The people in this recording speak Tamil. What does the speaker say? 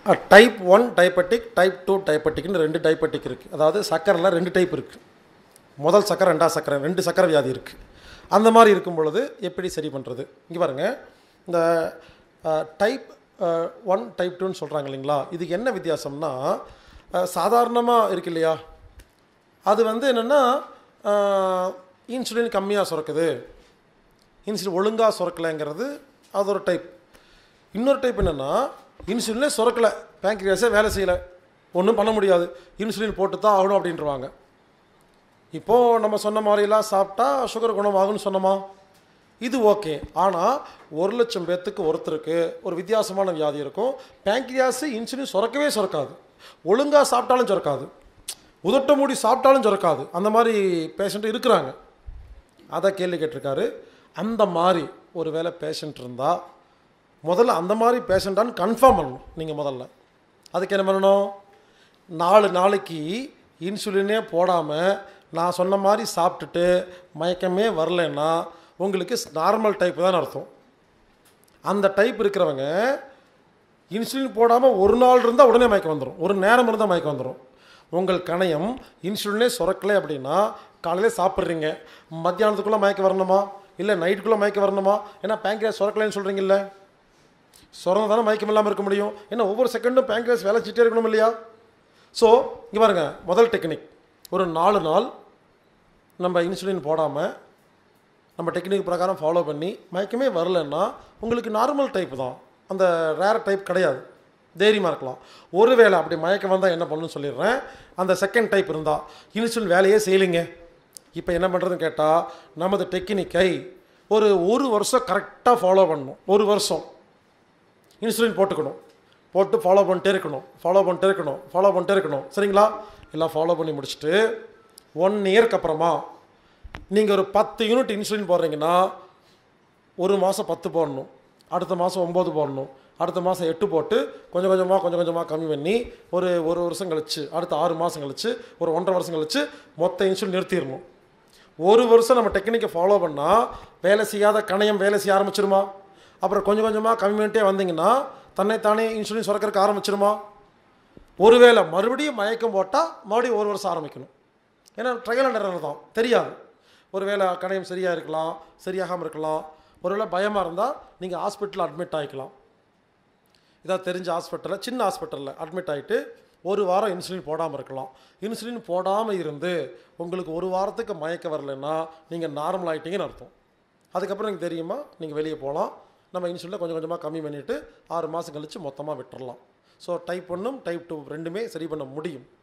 type one diabetic type two டைப்பட்டிக்னு ரெண்டு டைப்பட்டிக் இருக்குது அதாவது சக்கரையில் ரெண்டு டைப் இருக்குது முதல் சக்கரை ரெண்டாவது சக்கரை ரெண்டு சக்கரை வியாதி இருக்குது அந்த மாதிரி இருக்கும் பொழுது எப்படி சரி பண்ணுறது இங்கே பாருங்கள் இந்த டைப் ஒன் டைப் டூன்னு சொல்கிறாங்க இல்லைங்களா இதுக்கு என்ன வித்தியாசம்னா சாதாரணமாக இருக்கு இல்லையா அது வந்து என்னென்னா இன்சுலின் கம்மியாக சுரக்குது இன்சுலின் ஒழுங்காக சுரக்கலைங்கிறது அது ஒரு டைப் இன்னொரு டைப் என்னென்னா இன்சுலினே சுரக்கலை பேங்க்ரியாஸே வேலை செய்யலை ஒன்றும் பண்ண முடியாது இன்சுலின் போட்டு தான் ஆகணும் அப்படின்றவாங்க இப்போது நம்ம சொன்ன மாதிரிலாம் சாப்பிட்டா சுகர் குணமாகும்னு சொன்னோமா இது ஓகே ஆனால் ஒரு லட்சம் பேர்த்துக்கு ஒருத்தருக்கு ஒரு வித்தியாசமான வியாதி இருக்கும் பேங்க்ரியாஸு இன்சுலின் சுரக்கவே சுரக்காது ஒழுங்காக சாப்பிட்டாலும் சுரக்காது உதட்ட மூடி சாப்பிட்டாலும் சுரக்காது அந்த மாதிரி பேஷண்ட் இருக்கிறாங்க அதை கேள்வி கேட்டிருக்காரு அந்த மாதிரி ஒரு வேளை பேஷண்ட் இருந்தால் முதல்ல அந்த மாதிரி பேஷண்ட்டான்னு கன்ஃபார்ம் பண்ணணும் நீங்கள் முதல்ல அதுக்கு என்ன பண்ணணும் நாலு நாளைக்கு இன்சுலினே போடாமல் நான் சொன்ன மாதிரி சாப்பிட்டுட்டு மயக்கமே வரலைன்னா உங்களுக்கு நார்மல் டைப் தான் அர்த்தம் அந்த டைப் இருக்கிறவங்க இன்சுலின் போடாமல் ஒரு நாள் இருந்தால் உடனே மயக்கம் வந்துடும் ஒரு நேரம் இருந்தால் மயக்கம் வந்துடும் உங்கள் கணையம் இன்சுலினே சுரக்கலை அப்படின்னா காலையில் சாப்பிட்றீங்க மத்தியானத்துக்குள்ளே மயக்கம் வரணுமா இல்லை நைட்டுக்குள்ளே மயக்கம் வரணுமா ஏன்னா பேங்க்ரியாஸ் சுரக்கலைன்னு சொல்கிறீங்கல்ல சுரந்து தானே மயக்கம் இல்லாமல் இருக்க முடியும் ஏன்னா ஒவ்வொரு செகண்டும் பேங்க்ரியாஸ் வேலை செஞ்சுட்டே இருக்கணும் இல்லையா ஸோ இங்கே பாருங்கள் முதல் டெக்னிக் ஒரு நாலு நாள் நம்ம இன்சுலின் போடாமல் நம்ம டெக்னிக் பிரகாரம் ஃபாலோ பண்ணி மயக்கமே வரலன்னா உங்களுக்கு நார்மல் டைப் தான் அந்த ரேர் டைப் கிடையாது தைரியமாக இருக்கலாம் ஒருவேளை அப்படி மயக்கம் வந்தால் என்ன பண்ணணும்னு சொல்லிடுறேன் அந்த செகண்ட் டைப் இருந்தால் இன்சுலின் வேலையே செய்யலைங்க இப்போ என்ன பண்ணுறதுன்னு கேட்டால் நமது டெக்னிக்கை ஒரு ஒரு வருஷம் கரெக்டாக ஃபாலோ பண்ணணும் ஒரு வருஷம் இன்சுலின் போட்டுக்கணும் போட்டு ஃபாலோ பண்ணிட்டே இருக்கணும் ஃபாலோ பண்ணிட்டே இருக்கணும் ஃபாலோ பண்ணிட்டே இருக்கணும் சரிங்களா எல்லாம் ஃபாலோ பண்ணி முடிச்சுட்டு ஒன் இயர்க்கு அப்புறமா நீங்கள் ஒரு பத்து யூனிட் இன்சுலின் போடுறீங்கன்னா ஒரு மாதம் பத்து போடணும் அடுத்த மாதம் ஒம்பது போடணும் அடுத்த மாதம் எட்டு போட்டு கொஞ்சம் கொஞ்சமாக கொஞ்சம் கொஞ்சமாக கம்மி பண்ணி ஒரு ஒரு வருஷம் கழிச்சு அடுத்த ஆறு மாதம் கழிச்சு ஒரு ஒன்றரை வருஷம் கழிச்சு மொத்த இன்சுலின் நிறுத்திடணும் ஒரு வருஷம் நம்ம டெக்னிக்கை ஃபாலோ பண்ணால் வேலை செய்யாத கணையம் வேலை செய்ய ஆரம்பிச்சிருமா அப்புறம் கொஞ்சம் கொஞ்சமாக கம்மி பண்ணிட்டே வந்தீங்கன்னா தன்னைத்தானே இன்சுலின் சுரக்கிறதுக்கு ஆரம்பிச்சிருமா ஒருவேளை மறுபடியும் மயக்கம் போட்டால் மறுபடியும் ஒரு வருஷம் ஆரம்பிக்கணும் ஏன்னா ட்ரையல் அண்ட் எரர் தான் தெரியாது ஒருவேளை கணையம் சரியாக இருக்கலாம் சரியாகாமல் இருக்கலாம் ஒருவேளை பயமாக இருந்தால் நீங்கள் ஹாஸ்பிட்டலில் அட்மிட் ஆகிக்கலாம் இதாக தெரிஞ்ச ஹாஸ்பிட்டலில் சின்ன ஹாஸ்பிட்டலில் அட்மிட் ஆகிட்டு ஒரு வாரம் இன்சுலின் போடாமல் இருக்கலாம் இன்சுலின் போடாமல் இருந்து உங்களுக்கு ஒரு வாரத்துக்கு மயக்க வரலைன்னா நீங்கள் நார்மல் ஆகிட்டீங்கன்னு அர்த்தம் அதுக்கப்புறம் எனக்கு தெரியுமா நீங்கள் வெளியே போகலாம் நம்ம இன்சுலினை கொஞ்சம் கொஞ்சமாக கம்மி பண்ணிவிட்டு ஆறு மாதம் கழித்து மொத்தமாக விட்டுறலாம் ஸோ டைப் ஒன்றும் டைப் டூ ரெண்டுமே சரி பண்ண முடியும்